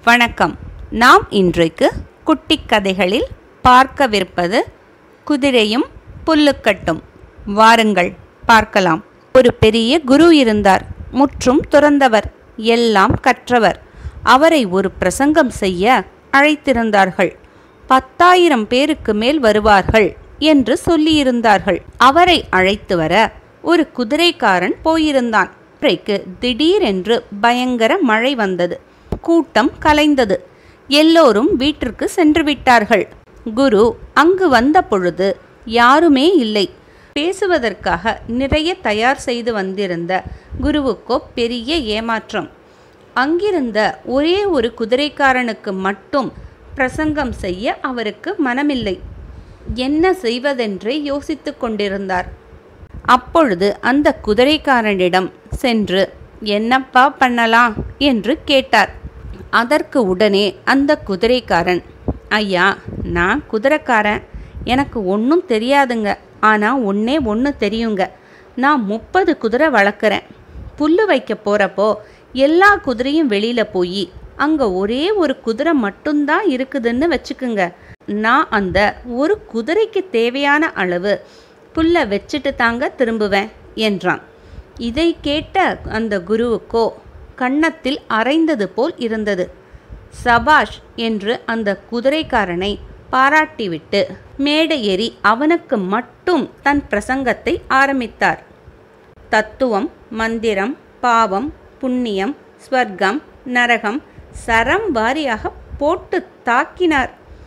வணக்கம் நாம் இன்றைக்கு குட்டி கதைகளில் பார்க்கவிருப்பது குதிரையும் புல்லுக்கட்டும் வாருங்கள் பார்க்கலாம் ஒரு பெரிய குரு இருந்தார் முற்றும் துறந்தவர் எல்லாம் கற்றவர் அவரை ஒரு பிரசங்கம் செய்ய அழைத்திருந்தார்கள் பத்தாயிரம் பேருக்கு மேல் வருவார்கள் என்று சொல்லியிருந்தார்கள் அவரை அழைத்து வர ஒரு குதிரைக்காரன் போயிருந்தான் இன்றைக்கு திடீரென்று பயங்கர மழை வந்தது கூட்டம் கலைந்தது எல்லோரும் வீட்டிற்கு சென்று விட்டார்கள் குரு அங்கு வந்த பொழுது யாருமே இல்லை பேசுவதற்காக நிறைய தயார் செய்து வந்திருந்த குருவுக்கோ பெரிய ஏமாற்றம் அங்கிருந்த ஒரே ஒரு குதிரைக்காரனுக்கு மட்டும் பிரசங்கம் செய்ய அவருக்கு மனமில்லை என்ன செய்வதென்றே யோசித்துக் கொண்டிருந்தார் அப்பொழுது அந்த குதிரைக்காரனிடம் சென்று என்னப்பா பண்ணலாம் என்று கேட்டார் அதற்கு உடனே அந்த குதிரைக்காரன் ஐயா நான் குதிரைக்காரன் எனக்கு ஒன்றும் தெரியாதுங்க ஆனால் ஒன்றே ஒன்று தெரியுங்க நான் முப்பது குதிரை வளர்க்குறேன் புல்லு வைக்க போகிறப்போ எல்லா குதிரையும் வெளியில் போய் அங்கே ஒரே ஒரு குதிரை மட்டும்தான் இருக்குதுன்னு வச்சுக்குங்க நான் அந்த ஒரு குதிரைக்கு தேவையான அளவு புல்லை வச்சுட்டு தாங்க திரும்புவேன் என்றான் இதை கேட்ட அந்த குருவுக்கோ கன்னத்தில் அரைந்தது போல் இருந்தது சபாஷ் என்று அந்த குதிரைக்காரனை பாராட்டிவிட்டு மேடை ஏறி அவனுக்கு மட்டும் தன் பிரசங்கத்தை ஆரம்பித்தார் தத்துவம் மந்திரம் பாவம் புண்ணியம் ஸ்வர்க்கம் நரகம் சரம் வாரியாக போட்டு தாக்கினார்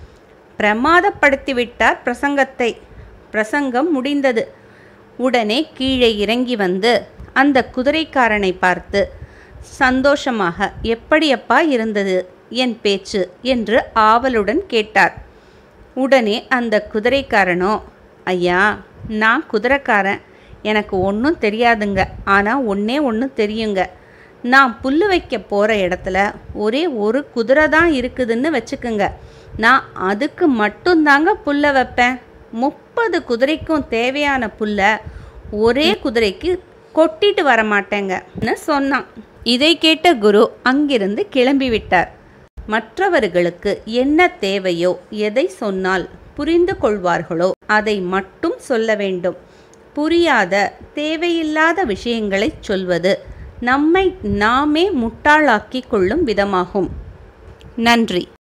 பிரமாதப்படுத்திவிட்டார் பிரசங்கத்தை பிரசங்கம் முடிந்தது உடனே கீழே இறங்கி வந்து அந்த குதிரைக்காரனை பார்த்து சந்தோஷமாக எப்படியப்பா இருந்தது என் பேச்சு என்று ஆவலுடன் கேட்டார் உடனே அந்த குதிரைக்காரனோ ஐயா நான் குதிரைக்காரன் எனக்கு ஒன்றும் தெரியாதுங்க ஆனால் ஒன்றே ஒன்று தெரியுங்க நான் புல்லு வைக்க போகிற இடத்துல ஒரே ஒரு குதிரை தான் இருக்குதுன்னு வச்சுக்குங்க நான் அதுக்கு மட்டும்தாங்க புல்லை வைப்பேன் முப்பது குதிரைக்கும் தேவையான புல்லை ஒரே குதிரைக்கு கொட்டிட்டு வர மாட்டேங்கன்னு சொன்னான் இதை கேட்ட குரு அங்கிருந்து கிளம்பி விட்டார் மற்றவர்களுக்கு என்ன தேவையோ எதை சொன்னால் புரிந்து கொள்வார்களோ அதை மட்டும் சொல்ல வேண்டும் புரியாத தேவையில்லாத விஷயங்களை சொல்வது நம்மை நாமே முட்டாளாக்கிக் கொள்ளும் விதமாகும் நன்றி